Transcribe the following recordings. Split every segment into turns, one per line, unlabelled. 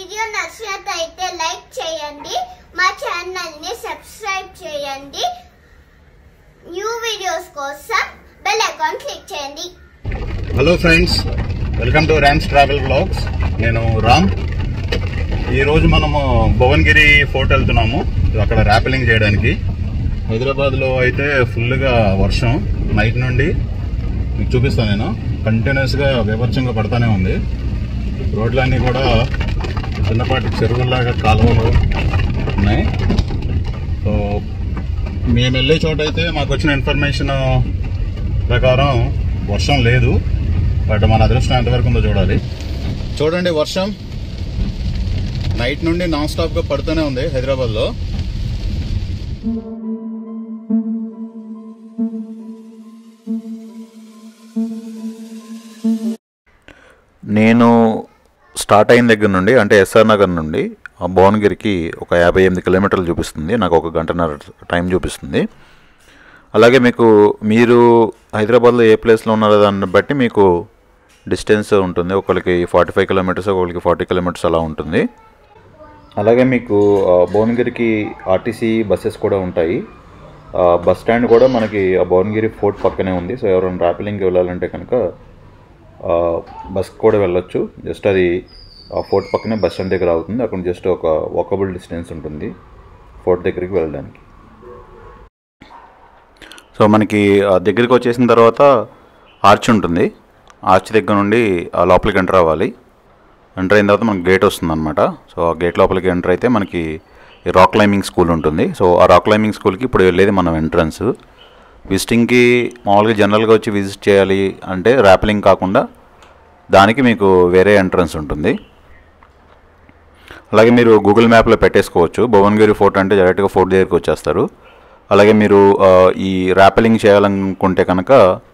Video నచ్చినట్లయితే like చేయండి మా ఛానల్ ని సబ్స్క్రైబ్ చేయండి న్యూ వీడియోస్ కోసం బెల్ ఐకాన్ క్లిక్ చేయండి
hello friends welcome to Ram's travel blogs నేను రామ్ ఈరోజు మనము భువనగిరి ఫోర్ట్ వెళ్తున్నాము అక్కడ ర్యాపెలింగ్ చేయడానికి హైదరాబాద్లో అయితే ఫుల్గా వర్షం నైట్ నుండి మీకు చూపిస్తాను నేను కంటిన్యూస్గా విపరీతంగా పడతానే ఉంది రోడ్లన్నీ కూడా చిన్నపాటి చెరువుల్లాగా కాలువలు ఉన్నాయి సో మేము వెళ్ళే చోట అయితే మాకు వచ్చిన ఇన్ఫర్మేషన్ ప్రకారం వర్షం లేదు బట్ మన అదృష్టం ఎంతవరకు ఉందో చూడాలి చూడండి వర్షం నైట్ నుండి నాన్ స్టాప్ గా పడుతూనే ఉంది హైదరాబాద్ లో
నేను స్టార్ట్ అయిన దగ్గర నుండి అంటే ఎస్ఆర్ నగర్ నుండి ఆ భువనగిరికి ఒక యాభై ఎనిమిది కిలోమీటర్లు చూపిస్తుంది నాకు ఒక గంటన్నర టైం చూపిస్తుంది అలాగే మీకు మీరు హైదరాబాద్లో ఏ ప్లేస్లో ఉన్నారో దాన్ని బట్టి మీకు డిస్టెన్స్ ఉంటుంది ఒకరికి ఫార్టీ ఫైవ్ కిలోమీటర్స్ ఒకరికి ఫార్టీ కిలోమీటర్స్ అలా ఉంటుంది అలాగే మీకు ఆ, భువనగిరికి ఆర్టీసీ బస్సెస్ కూడా ఉంటాయి ఆ, బస్ స్టాండ్ కూడా మనకి ఆ భువనగిరి ఫోర్ట్ పక్కనే ఉంది సో ఎవరైనా ర్యాపిలింగ్కి వెళ్ళాలంటే కనుక ఆ, బస్ కూడా వెళ్ళొచ్చు జస్ట్ అది ఆ ఫోర్ట్ పక్కనే బస్ స్టాండ్ దగ్గర అవుతుంది అక్కడ జస్ట్ ఒక వాకబుల్ డిస్టెన్స్ ఉంటుంది ఫోర్ట్ దగ్గరికి వెళ్ళడానికి సో మనకి ఆ దగ్గరికి వచ్చేసిన తర్వాత ఆర్చ్ ఉంటుంది ఆర్చ్ దగ్గర నుండి ఆ లోపలికి ఎంటర్ అవ్వాలి ఎంటర్ అయిన తర్వాత మనకి గేట్ వస్తుంది అనమాట సో ఆ గేట్ లోపలికి ఎంటర్ అయితే మనకి ఈ రాక్ క్లైంబింగ్ స్కూల్ ఉంటుంది సో ఆ రాక్ క్లైంబింగ్ స్కూల్కి ఇప్పుడు వెళ్ళేది మనం ఎంట్రన్స్ విజిటింగ్కి మామూలుగా జనరల్గా వచ్చి విజిట్ చేయాలి అంటే ర్యాప్లింగ్ కాకుండా దానికి మీకు వేరే ఎంట్రన్స్ ఉంటుంది అలాగే మీరు గూగుల్ మ్యాప్లో పెట్టేసుకోవచ్చు భువనగిరి ఫోర్ట్ అంటే డైరెక్ట్గా ఫోర్ట్ దగ్గరికి వచ్చేస్తారు అలాగే మీరు ఆ, ఈ ర్యాపెలింగ్ చేయాలనుకుంటే కనుక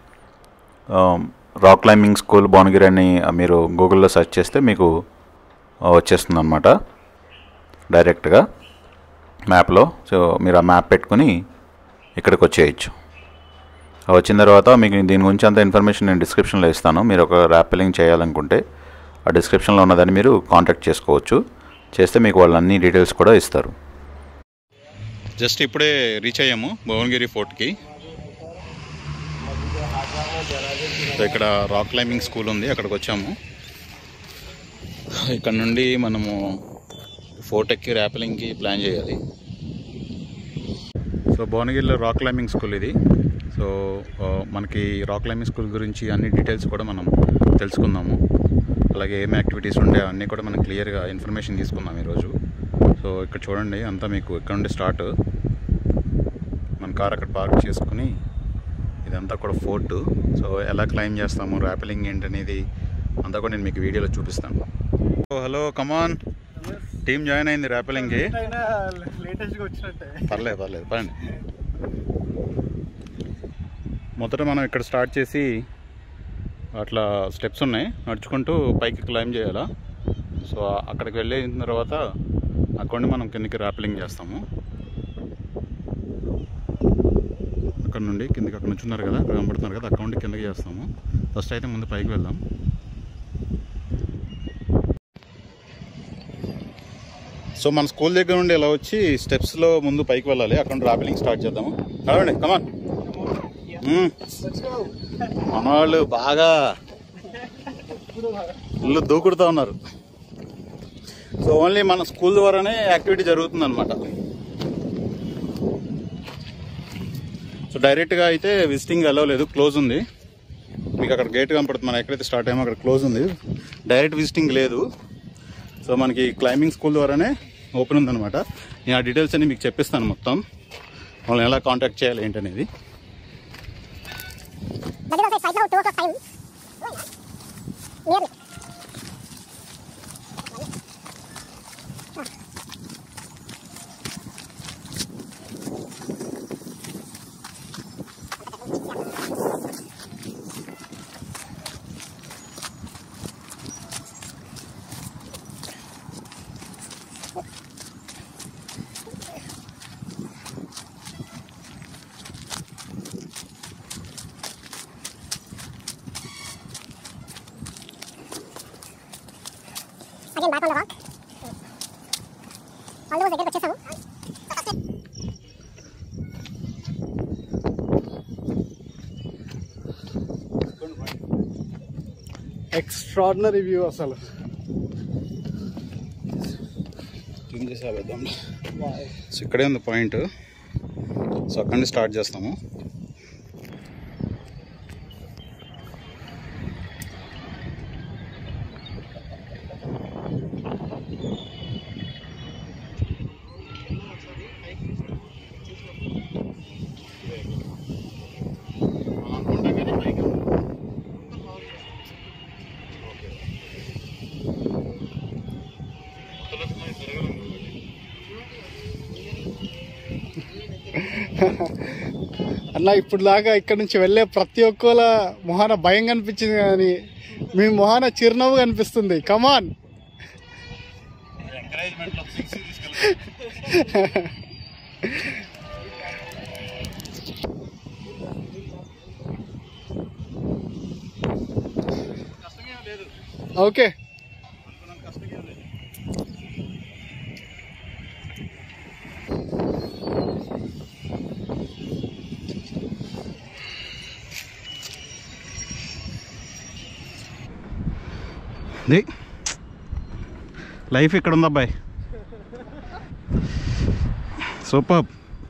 రాక్ క్లైంబింగ్ స్కూల్ భువనగిరి అని మీరు గూగుల్లో సెర్చ్ చేస్తే మీకు వచ్చేస్తుంది అనమాట డైరెక్ట్గా మ్యాప్లో సో మీరు ఆ మ్యాప్ పెట్టుకుని ఇక్కడికి వచ్చేయచ్చు వచ్చిన తర్వాత మీకు దీని గురించి అంత ఇన్ఫర్మేషన్ నేను డిస్క్రిప్షన్లో ఇస్తాను మీరు ఒక ర్యాపెలింగ్ చేయాలనుకుంటే ఆ డిస్క్రిప్షన్లో ఉన్నదాన్ని మీరు కాంటాక్ట్ చేసుకోవచ్చు చేస్తే మీకు వాళ్ళు అన్ని డీటెయిల్స్ కూడా ఇస్తారు
జస్ట్ ఇప్పుడే రీచ్ అయ్యాము భువనగిరి ఫోర్ట్కి సో ఇక్కడ రాక్ క్లైంబింగ్ స్కూల్ ఉంది అక్కడికి వచ్చాము ఇక్కడ నుండి మనము ఫోర్ట్ ఎక్కి ర్యాపెలింగ్కి ప్లాన్ చేయాలి సో భువనగిరిలో రాక్ క్లైంబింగ్ స్కూల్ ఇది సో ఆ, మనకి రాక్ క్లైంబింగ్ స్కూల్ గురించి అన్ని డీటెయిల్స్ కూడా మనం తెలుసుకుందాము అలాగే ఏం యాక్టివిటీస్ ఉండే అన్నీ కూడా మనం క్లియర్గా ఇన్ఫర్మేషన్ తీసుకుందాం ఈరోజు సో ఇక్కడ చూడండి అంతా మీకు ఇక్కడ నుండి స్టార్ట్ మన కార్ అక్కడ పార్క్ చేసుకుని ఇదంతా కూడా ఫోర్ట్ సో ఎలా క్లైమ్ చేస్తాము ర్యాపెలింగ్ ఏంటనేది అంతా కూడా నేను మీకు వీడియోలో చూపిస్తాను హలో కమాన్ టీం జాయిన్ అయింది ర్యాపెలింగ్కి
లేటెస్ట్ గా వచ్చినట్టే
పర్లేదు పర్లేదు పదండి మొదట మనం ఇక్కడ స్టార్ట్ చేసి అట్లా స్టెప్స్ ఉన్నాయి నడుచుకుంటూ పైకి క్లైమ్ చేయాలా సో అక్కడికి వెళ్ళిన తర్వాత అక్కడ నుండి మనం కిందకి ర్యాప్లింగ్ చేస్తాము అక్కడ నుండి కిందకి అక్కడ నుంచి ఉన్నారు కదా అక్కడ కనబడుతున్నారు కదా అక్కడ నుండి కిందకి చేస్తాము ఫస్ట్ అయితే ముందు పైకి వెళ్దాం సో మన స్కూల్ దగ్గర నుండి ఇలా వచ్చి స్టెప్స్లో ముందు పైకి వెళ్ళాలి అక్కడ నుండి ర్యాపిలింగ్ స్టార్ట్ చేద్దాము కలవండి కమాన్ మన వాళ్ళు బాగా ఇల్లు దూకుడుతూ ఉన్నారు సో ఓన్లీ మన స్కూల్ ద్వారానే యాక్టివిటీ జరుగుతుంది అనమాట సో డైరెక్ట్గా అయితే విజిటింగ్ అలవలేదు క్లోజ్ ఉంది మీకు అక్కడ గేట్ కనపడుతుంది మనం ఎక్కడైతే స్టార్ట్ అయ్యామో అక్కడ క్లోజ్ ఉంది డైరెక్ట్ విజిటింగ్ లేదు సో మనకి క్లైంబింగ్ స్కూల్ ద్వారానే ఓపెన్ ఉందన్నమాట నేను ఆ డీటెయిల్స్ అన్ని మీకు చెప్పిస్తాను మొత్తం వాళ్ళని ఎలా కాంటాక్ట్ చేయాలి ఏంటనేది
దగ్గర ఒక సైడ్ లో two o'clock time nearly Again, back on the rock. Almost దగ్గరికి వచ్చేసాము
ఎక్స్ట్రాడినరీ వ్యూ అసలు
క్లీన్ చేసి వేద్దాం సో ఇక్కడే ఉంది పాయింట్ సో అక్కడి నుంచి స్టార్ట్ చేస్తాము
అన్న ఇప్పుడు దాకా ఇక్కడ నుంచి వెళ్ళే ప్రతి ఒక్కల మొహాన భయం కనిపించింది కానీ మీ మొహాన చిరునవ్వు కనిపిస్తుంది కమాన్ ఓకే
ది లైఫ్ ఇక్కడ ఉంది అబ్బాయి సూపర్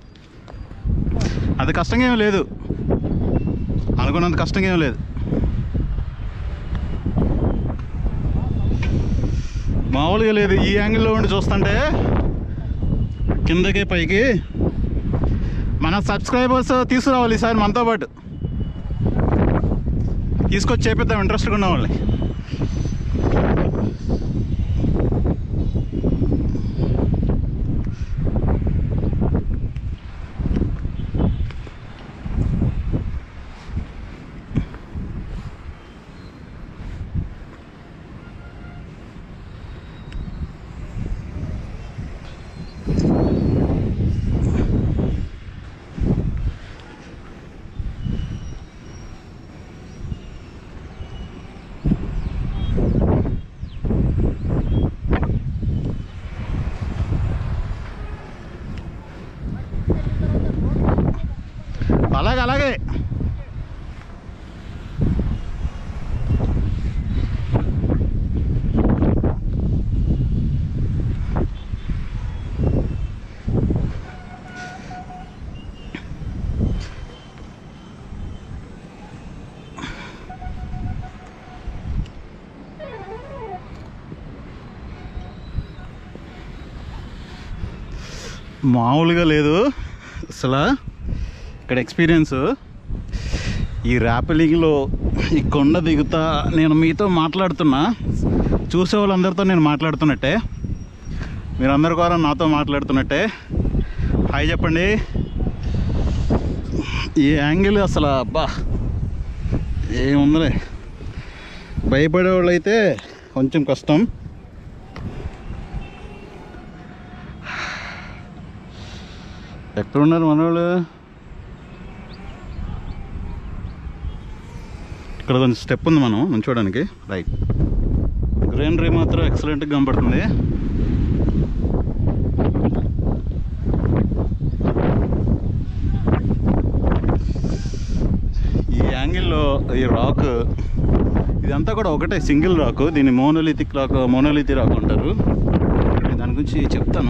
అది కష్టంగా ఏం లేదు అనుకున్నంత కష్టంగా ఏం లేదు మామూలుగా లేదు ఈ యాంగిల్లో ఉండి చూస్తుంటే కిందకి పైకి మన సబ్స్క్రైబర్స్ తీసుకురావాలి ఈసారి మనతో పాటు తీసుకొచ్చి చేపిద్దాం ఇంట్రెస్ట్గా ఉన్న వాళ్ళని అలాగే అలాగే మామూలుగా లేదు అసలు ఇక్కడ ఎక్స్పీరియన్స్ ఈ ర్యాపిలింగ్లో ఈ కొండ దిగుతా నేను మీతో మాట్లాడుతున్నా చూసే వాళ్ళందరితో నేను మాట్లాడుతున్నట్టే మీరందరి ద్వారా నాతో మాట్లాడుతున్నట్టే హాయ్ చెప్పండి ఈ యాంగిల్ అసలు అబ్బా ఏముందిలే భయపడే వాళ్ళు అయితే కొంచెం కష్టం ఎక్కడున్నారు మనవాళ్ళు ఇక్కడ కొంచెం స్టెప్ ఉంది మనం నుంచోడానికి రైట్ గ్రీనరీ మాత్రం ఎక్సలెంట్గా కనబడుతుంది ఈ యాంగిల్లో ఈ రాక్ ఇదంతా కూడా ఒకటే సింగిల్ రాక్ దీన్ని మోనోలిథిక్ రాక్ మోనోలిథి రాక్ అంటారు నేను దాని గురించి చెప్తాను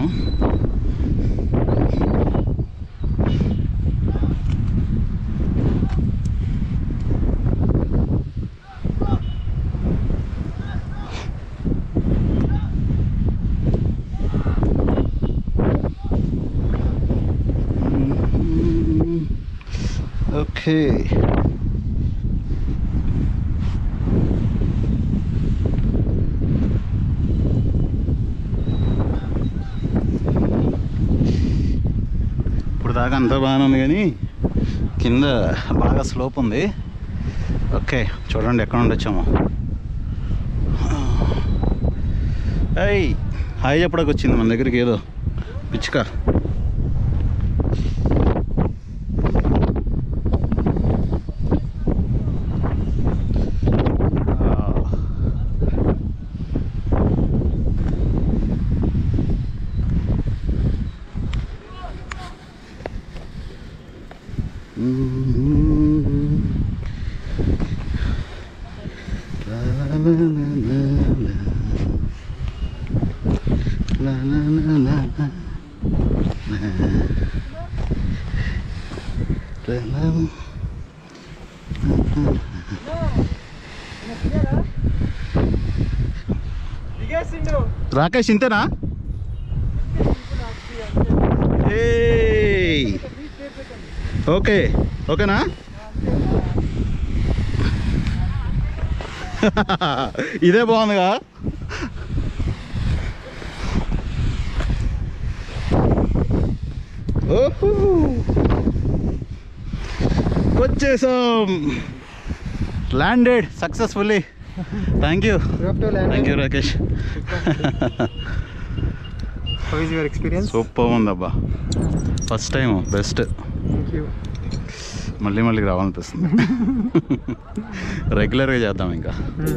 ఓకే ఇప్పుడు దాకా అంతా బాగానే ఉంది కానీ కింద బాగా స్లోప్ ఉంది ఓకే చూడండి ఎక్కడ నుండి వచ్చాము అయ్ హాయ్ చెప్పడానికి వచ్చింది మన దగ్గరికి ఏదో పిచ్చికార్ లా, లా, లా, లా, లా. లా, లా. రాకేష్ ఇంతేనా ఏయ్. ఓకే ఓకేనా ఇదే బాగుందిగా ఓహో వచ్చేసాం landed successfully thank you thank you Rakesh
How is your experience?
Super ఉందబ్బా first time best
Thank you.
మళ్ళీ మళ్ళీ రావాలనిపిస్తుంది రెగ్యులర్గా చేద్దాం ఇంకా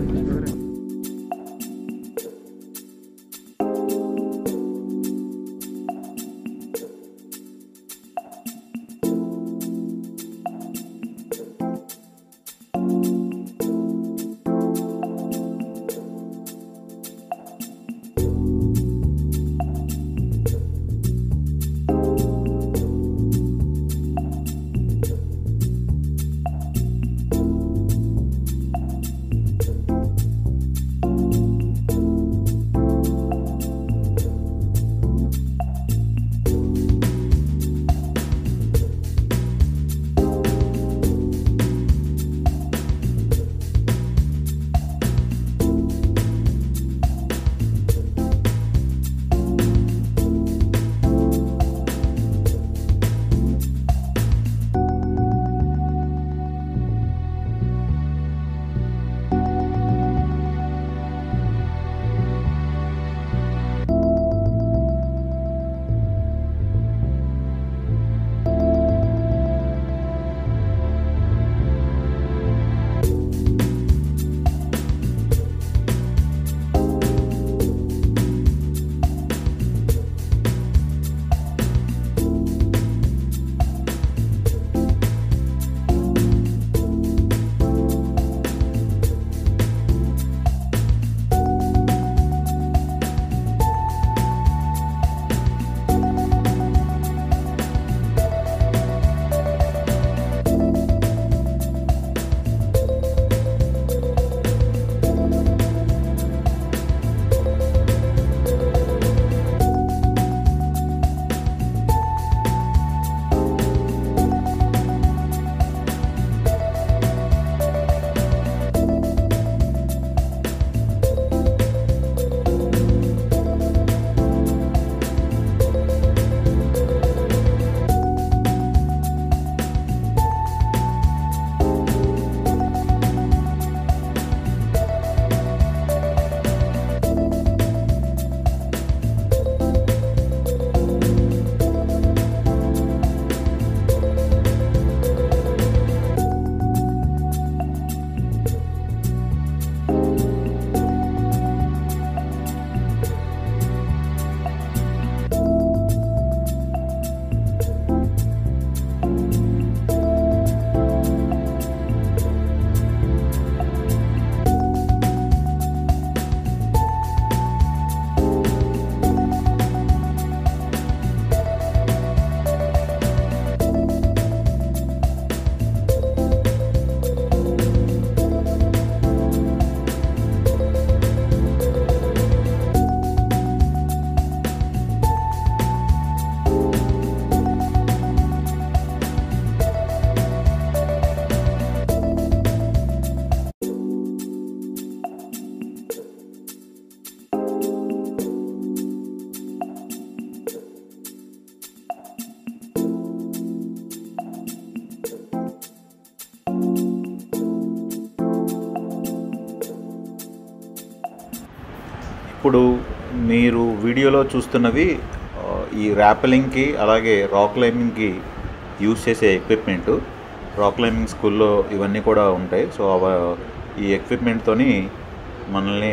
ఇప్పుడు మీరు వీడియోలో చూస్తున్నవి ఆ, ఈ ర్యాపెలింగ్కి అలాగే రాక్ క్లైంబింగ్కి యూజ్ చేసే ఎక్విప్మెంట్ రాక్ క్లైంబింగ్ స్కూల్లో ఇవన్నీ కూడా ఉంటాయి సో అవ ఈ ఎక్విప్మెంట్తోని మనల్ని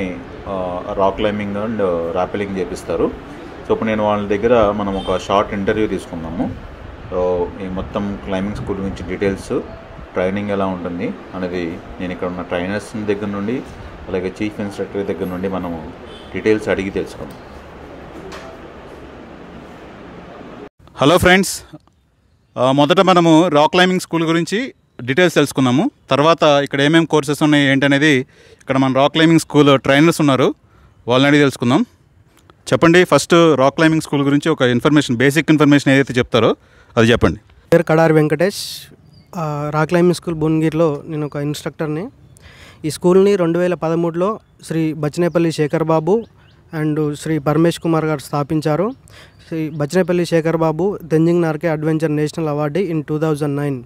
రాక్ క్లైంబింగ్ అండ్ ర్యాపెలింగ్ చేపిస్తారు సో ఇప్పుడు నేను వాళ్ళ దగ్గర మనం ఒక షార్ట్ ఇంటర్వ్యూ తీసుకుందాము సో ఈ మొత్తం క్లైంబింగ్ స్కూల్ గురించి డీటెయిల్స్ ట్రైనింగ్ ఎలా ఉంటుంది అనేది నేను ఇక్కడ ఉన్న ట్రైనర్స్ దగ్గర నుండి అలాగే చీఫ్ ఇన్స్ట్రక్టర్ దగ్గర నుండి మనము డీటెయిల్స్ అడిగి తెలుసుకుందాం
హలో ఫ్రెండ్స్ ఆ, మొదట మనము రాక్ క్లైంబింగ్ స్కూల్ గురించి డీటెయిల్స్ తెలుసుకుందాము తర్వాత ఇక్కడ ఏమేమి కోర్సెస్ ఉన్నాయి ఏంటనేది ఇక్కడ మన రాక్ క్లైంబింగ్ స్కూల్ ట్రైనర్స్ ఉన్నారు వాళ్ళని అడిగి తెలుసుకుందాం చెప్పండి ఫస్ట్ రాక్ క్లైంబింగ్ స్కూల్ గురించి ఒక ఇన్ఫర్మేషన్ బేసిక్ ఇన్ఫర్మేషన్ ఏదైతే చెప్తారో అది చెప్పండి
పేరు కడారి వెంకటేష్ ఆ, రా క్లైంబింగ్ స్కూల్ భువనగిరిలో నేను ఒక ఇన్స్ట్రక్టర్ని ఈ స్కూల్ని రెండు వేల పదమూడులో శ్రీ బచ్చనేపల్లి శేఖర్ బాబు అండ్ శ్రీ పరమేష్ కుమార్ గారు స్థాపించారు Shri Bachchanepalli Sekhar Babu Tenzing Norgay adventure national award in two thousand nine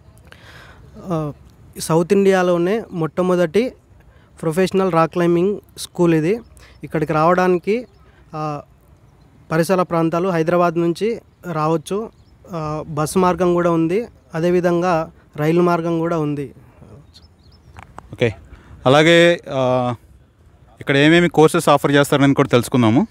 south ఇండియాలోనే మొట్టమొదటి ప్రొఫెషనల్ రాక్ క్లైంబింగ్ స్కూల్ ఇది ఇక్కడికి రావడానికి ఆ, పరిసర ప్రాంతాలు హైదరాబాద్ నుంచి రావచ్చు ఆ, బస్సు మార్గం కూడా ఉంది అదేవిధంగా రైలు మార్గం కూడా ఉంది
ఓకే అలాగే ఆ, ఇక్కడ ఏమేమి కోర్సెస్ ఆఫర్ చేస్తారని కూడా తెలుసుకుందాము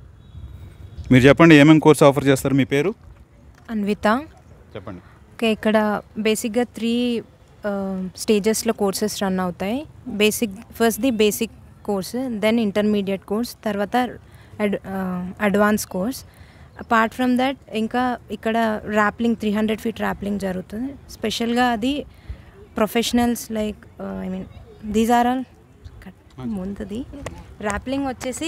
మీరు చెప్పండి ఏమేమి కోర్స్ ఆఫర్ చేస్తారు మీ పేరు
అన్విత
చెప్పండి
ఓకే ఇక్కడ బేసిక్గా త్రీ స్టేజెస్లో కోర్సెస్ రన్ అవుతాయి basic first the basic course then intermediate course తర్వాత అడ్ advance course apart from that ఇంకా ఇక్కడ rappelling three hundred feet rappelling జరుగుతుంది స్పెషల్గా అది professionals like I mean these are all ముందుది ర్యాప్లింగ్ వచ్చేసి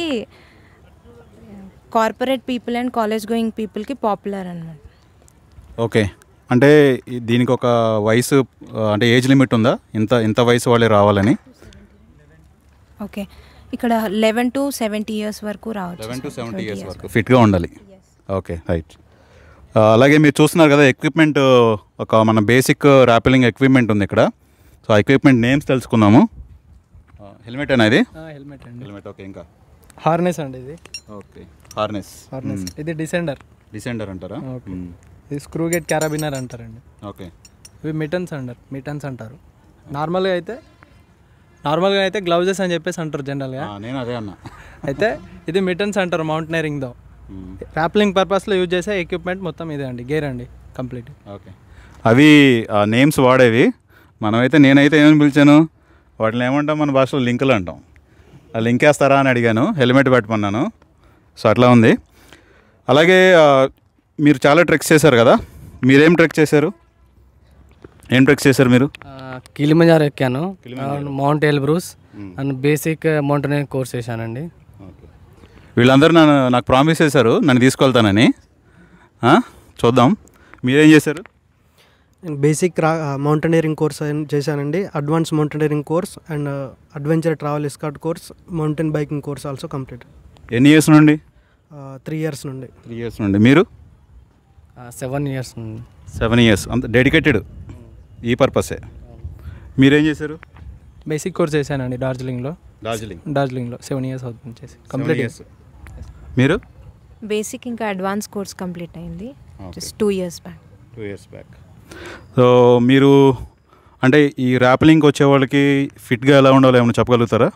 corporate people and college going పీపుల్కి పాపులర్ అనమాట
ఓకే అంటే ఈ- దీనికి ఒక వయసు ఆ, అంటే ఏజ్ లిమిట్ ఉందా ఇంత ఇంత వయసు వాళ్ళే రావాలని
ఓకే ఇక్కడ లెవెన్ టు సెవెంటీ ఇయర్స్ వరకు రావచ్చు
eleven to
sir.
Seventy
20
years
years
వరకు ఫిట్గా ఉండాలి ఓకే రైట్ అలాగే మీరు చూస్తున్నారు కదా ఎక్విప్మెంట్ ఒక మన బేసిక్ ర్యాపిలింగ్ ఎక్విప్మెంట్ ఉంది ఇక్కడ సో ఆ ఎక్విప్మెంట్ నేమ్స్ తెలుసుకుందాము హెల్మెట్ అనేది
హెల్మెట్ అండి
హెల్మెట్ ఓకే ఇంకా
హార్నెస్ అండి ఇది
ఓకే హార్నెస్
హార్నెస్ ఇది డిసెండర్
డిసెండర్ అంటారా
ఓకే.
మ్మ్.
ఇది స్క్రూ గేట్ క్యారాబినర్ అంటారండి
ఓకే
ఇవి మిటన్స్ అంటారు మిటన్స్ అంటారు నార్మల్గా అయితే నార్మల్గా అయితే గ్లౌజెస్ అని చెప్పేసి అంటారు జనరల్గా
ఆ, నేను అదే అన్నా
అయితే ఇది మిటన్స్ అంటారు మౌంటైనరింగ్తో
మ్మ్.
ర్యాప్లింగ్ పర్పస్లో యూజ్ చేసే ఎక్విప్మెంట్ మొత్తం ఇదే అండి గేర్ అండి కంప్లీట్
ఓకే అవి ఆ నేమ్స్ వాడేవి మనమైతే నేనైతే ఏమని పిలిచాను వాటిని ఏమంటాం మన భాషలో లింకులు అంటాం ఆ లింక్ వేస్తారా అని అడిగాను హెల్మెట్ పెట్టమన్నాను సో అట్లా ఉంది అలాగే ఆ, మీరు చాలా ట్రెక్స్ చేశారు కదా మీరేం ట్రెక్ చేశారు ఏం ట్రెక్స్ చేశారు మీరు
కిలిమంజారో ఎక్కాను Mount Elbrus and basic mountaineering course చేశానండి
వీళ్ళందరూ నన్ను నాకు ప్రామిస్ చేశారు నన్ను తీసుకెళ్తానని ఆ? చూద్దాం మీరేం చేశారు
నేను బేసిక్ రా మౌంటైనరింగ్ కోర్స్ చేశానండి advance mountaineering course and adventure travel escort course mountain biking course also complete
ఎన్ని ఇయర్స్ నుండి
త్రీ ఇయర్స్ నుండి
త్రీ ఇయర్స్ నుండి మీరు
సెవెన్ ఇయర్స్
సెవెన్ ఇయర్స్ అంత డెడికేటెడ్ ఈ పర్పసే మీరేం చేశారు
బేసిక్ కోర్స్ చేశానండి డార్జిలింగ్లో
డార్జిలింగ్
డార్జిలింగ్లో సెవెన్ ఇయర్స్ అవుతుంది చేసి కంప్లీట్
ఇయర్స్ మీరు
బేసిక్ ఇంకా అడ్వాన్స్ కోర్స్ కంప్లీట్ అయింది
Okay.
Just two years back
two years back so మీరు అంటే ఈ ర్యాప్లింగ్కి వచ్చే వాళ్ళకి ఫిట్గా ఎలా ఉండాలో ఏమైనా చెప్పగలుగుతారా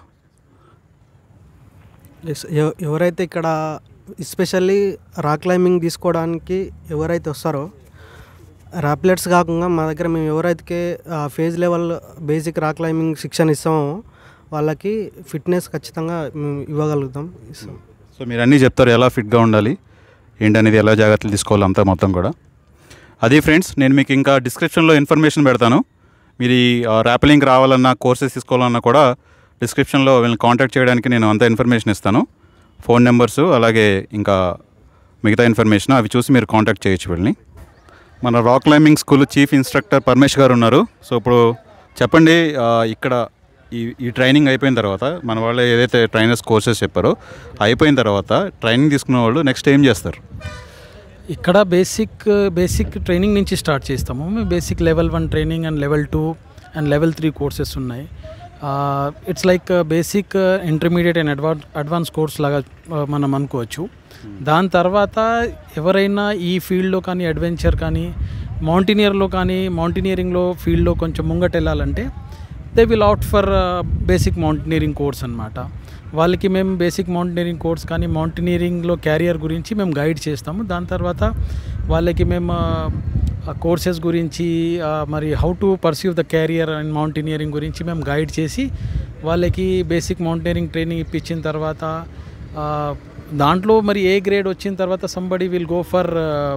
ఎస్ ఎవ- ఎవరైతే ఇక్కడ ఎస్పెషల్లీ రాక్ క్లైంబింగ్ తీసుకోవడానికి ఎవరైతే వస్తారో ర్యాప్లెట్స్ కాకుండా మా దగ్గర మేము ఎవరైతే phase level basic rock climbing శిక్షణ ఇస్తామో వాళ్ళకి ఫిట్నెస్ ఖచ్చితంగా మేము ఇవ్వగలుగుతాం ఇస్తాం
సో మీరు అన్నీ చెప్తారు ఎలా ఫిట్గా ఉండాలి ఏంటనేది ఎలా జాగ్రత్తలు తీసుకోవాలి అంతా మొత్తం కూడా అది ఫ్రెండ్స్ నేను మీకు ఇంకా డిస్క్రిప్షన్లో ఇన్ఫర్మేషన్ పెడతాను మీరు ఈ ర్యాప్లింగ్ రావాలన్నా కోర్సెస్ తీసుకోవాలన్నా కూడా డిస్క్రిప్షన్లో వీళ్ళని కాంటాక్ట్ చేయడానికి నేను అంత ఇన్ఫర్మేషన్ ఇస్తాను ఫోన్ నెంబర్స్ అలాగే ఇంకా మిగతా ఇన్ఫర్మేషన్ అవి చూసి మీరు కాంటాక్ట్ చేయొచ్చు వీళ్ళని మన rock climbing school chief instructor Paramesh గారు ఉన్నారు సో ఇప్పుడు చెప్పండి ఆ, ఇక్కడ ఈ ఈ ట్రైనింగ్ అయిపోయిన తర్వాత మన వాళ్ళు ఏదైతే ట్రైనర్స్ కోర్సెస్ చెప్పారో అయిపోయిన తర్వాత ట్రైనింగ్ తీసుకున్న వాళ్ళు నెక్స్ట్ ఏం చేస్తారు
ఇక్కడ బేసిక్ బేసిక్ ట్రైనింగ్ నుంచి స్టార్ట్ చేస్తాము మేము basic level one training and level two and level three courses ఉన్నాయి it's like basic intermediate and advance advance course లాగా uh, మనం అనుకోవచ్చు దాని తర్వాత ఎవరైనా ఈ ఫీల్డ్లో కానీ అడ్వెంచర్ కానీ మౌంటైనియర్లో కానీ మౌంటైనియరింగ్లో ఫీల్డ్లో కొంచెం ముంగట వెళ్ళాలంటే they will out for basic mountaineering course అనమాట వాళ్ళకి మేము బేసిక్ మౌంటైనీరింగ్ కోర్స్ కానీ మౌంటైనీరింగ్లో క్యారియర్ గురించి మేము గైడ్ చేస్తాము దాని తర్వాత వాళ్ళకి మేము ఆ కోర్సెస్ గురించి ఆ, మరి how to perceive the career and mountaineering గురించి మేము గైడ్ చేసి వాళ్ళకి బేసిక్ మౌంటైనరింగ్ ట్రైనింగ్ ఇప్పించిన తర్వాత ఆ, దాంట్లో మరి ఏ గ్రేడ్ వచ్చిన తర్వాత somebody will go for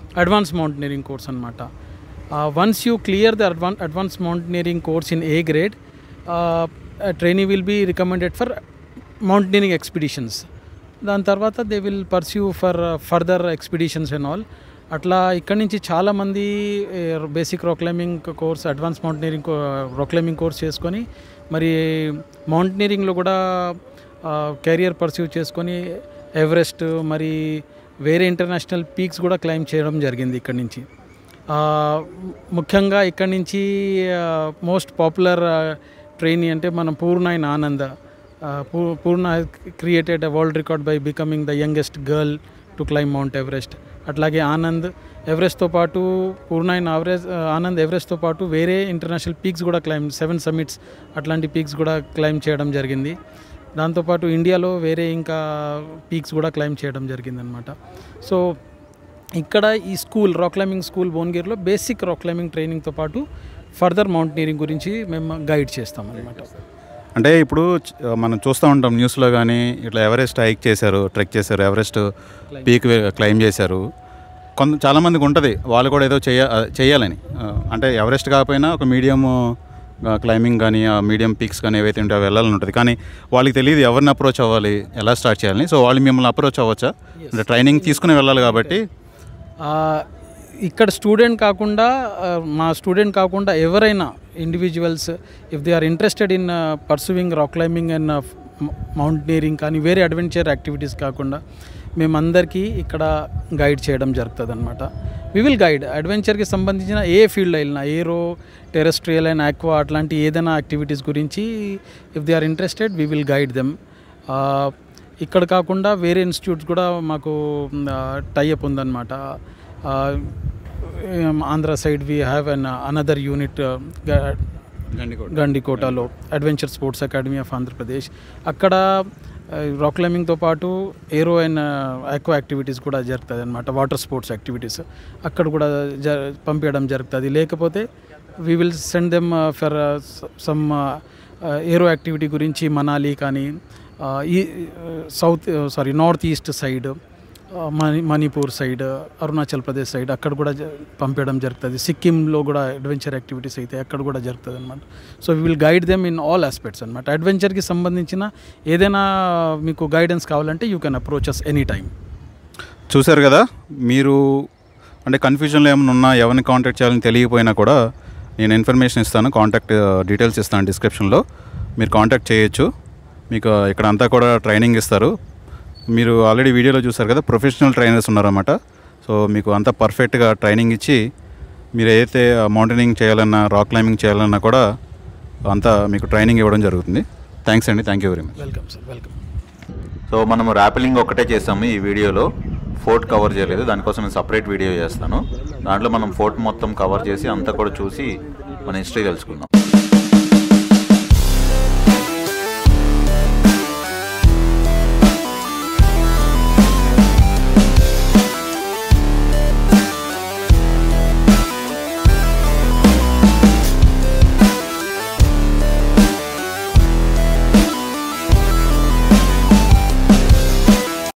advance mountaineering course అనమాట వన్స్ యూ క్లియర్ ద అడ్వాన్ advance mountaineering course in A grade trainee will be recommended for mountaineering expeditions దాని తర్వాత they will pursue for further expeditions and all అట్లా ఇక్కడి నుంచి చాలామంది basic rock climbing course advance mountaineering rock climbing course చేసుకొని మరి మౌంటనీరింగ్లో కూడా కెరియర్ పర్స్యూ చేసుకొని ఎవరెస్ట్ మరి వేరే ఇంటర్నేషనల్ పీక్స్ కూడా క్లైమ్ చేయడం జరిగింది ఇక్కడి నుంచి ఆ, ముఖ్యంగా ఇక్కడి నుంచి మోస్ట్ పాపులర్ ట్రైనీ అంటే మనం పూర్ణాయిన్ ఆనంద ఆ, పూ- Purna created world record by becoming the youngest girl to climb Mount Everest అట్లాగే ఆనంద్ ఎవరెస్ట్తో పాటు పూర్ణాయిన్ ఆవరేజ్ ఆనంద్ ఎవరెస్ట్తో పాటు వేరే ఇంటర్నేషనల్ పీక్స్ కూడా క్లైమ్ సెవెన్ సమిట్స్ అట్లాంటి పీక్స్ కూడా క్లైమ్ చేయడం జరిగింది దాంతోపాటు ఇండియాలో వేరే ఇంకా పీక్స్ కూడా క్లైమ్ చేయడం జరిగిందనమాట సో ఇక్కడ ఈ స్కూల్ రాక్ క్లైంబింగ్ స్కూల్ భువనగిరిలో బేసిక్ రాక్ క్లైంబింగ్ ట్రైనింగ్తో పాటు ఫర్దర్ మౌంటనీరింగ్ గురించి మేము గైడ్ చేస్తాం అనమాట
అంటే ఇప్పుడు చ- మనం చూస్తూ ఉంటాం న్యూస్లో కానీ ఇట్లా ఎవరెస్ట్ హైక్ చేశారు ట్రెక్ చేశారు ఎవరెస్ట్ పీక్ క్లైమ్ చేశారు కొంత చాలామందికి ఉంటుంది వాళ్ళు కూడా ఏదో చేయ చేయాలని ఆ, అంటే ఎవరెస్ట్ కాకపోయినా ఒక మీడియం క్లైంబింగ్ కానీ ఆ మీడియం పీక్స్ కానీ ఏవైతే ఉంటాయో వెళ్ళాలని ఉంటుంది కానీ వాళ్ళకి తెలియదు ఎవరిని అప్రోచ్ అవ్వాలి ఎలా స్టార్ట్ చేయాలని సో వాళ్ళు మిమ్మల్ని అప్రోచ్ అవ్వచ్చా అంటే ట్రైనింగ్ తీసుకుని వెళ్ళాలి కాబట్టి
ఆ, ఇక్కడ స్టూడెంట్ కాకుండా ఆ, మా స్టూడెంట్ కాకుండా ఎవరైనా individuals if they are interested in pursuing rock climbing and mountaineering కానీ వేరే అడ్వెంచర్ యాక్టివిటీస్ కాకుండా మేమందరికీ ఇక్కడ గైడ్ చేయడం జరుగుతుంది అనమాట వి విల్ గైడ్ అడ్వెంచర్కి సంబంధించిన ఏ ఫీల్డ్ వెళ్ళినా ఏరో టెరెస్ట్రియల్ అండ్ ఆక్వా అట్లాంటి ఏదైనా యాక్టివిటీస్ గురించి if they are interested we will guide them ఇక్కడ కాకుండా వేరే ఇన్స్టిట్యూట్స్ కూడా మాకు టైఅప్ ఉందన్నమాట ఆ, ఏం, Andhra side we have an another unit గండికోటలో adventure sports academy of Andhra Pradesh అక్కడ రాక్ క్లైంబింగ్తో పాటు ఏరో అండ్ ఆక్వా యాక్టివిటీస్ కూడా జరుగుతుంది అనమాట వాటర్ స్పోర్ట్స్ యాక్టివిటీస్ అక్కడ కూడా జ పంపించడం జరుగుతుంది లేకపోతే we will send them for some aero activity గురించి మనాలి కానీ ఆ, ఈ south sorry north east side మణి మణిపూర్ సైడ్ అరుణాచల్ ప్రదేశ్ సైడ్ అక్కడ కూడా జ- పంపించడం జరుగుతుంది సిక్కింలో కూడా అడ్వెంచర్ యాక్టివిటీస్ అయితే అక్కడ కూడా జరుగుతుంది అనమాట so we will guide them in all aspects అనమాట అడ్వెంచర్కి సంబంధించిన ఏదైనా మీకు గైడెన్స్ కావాలంటే you can approach us any time
చూశారు కదా మీరు అంటే కన్ఫ్యూజన్లో ఏమైనా ఉన్నా ఎవరిని కాంటాక్ట్ చేయాలని తెలియకపోయినా కూడా నేను ఇన్ఫర్మేషన్ ఇస్తాను కాంటాక్ట్ డీటెయిల్స్ ఇస్తాను డిస్క్రిప్షన్లో మీరు కాంటాక్ట్ చేయొచ్చు మీకు ఇక్కడ అంతా కూడా ట్రైనింగ్ ఇస్తారు మీరు ఆల్రెడీ వీడియోలో చూసారు కదా ప్రొఫెషనల్ ట్రైనర్స్ ఉన్నారన్నమాట సో మీకు అంతా పర్ఫెక్ట్గా ట్రైనింగ్ ఇచ్చి మీరు ఏదైతే మౌంటైనింగ్ చేయాలన్నా రాక్ క్లైంబింగ్ చేయాలన్నా కూడా అంతా మీకు ట్రైనింగ్ ఇవ్వడం జరుగుతుంది థ్యాంక్స్ అండి thank you very much
welcome sir welcome
so మనము ర్యాపిలింగ్ ఒక్కటే చేసాము ఈ వీడియోలో ఫోర్ట్ కవర్ చేయలేదు దానికోసం నేను సపరేట్ వీడియో చేస్తాను దాంట్లో మనం ఫోర్ట్ మొత్తం కవర్ చేసి అంతా కూడా చూసి మన హిస్టరీ తెలుసుకుందాం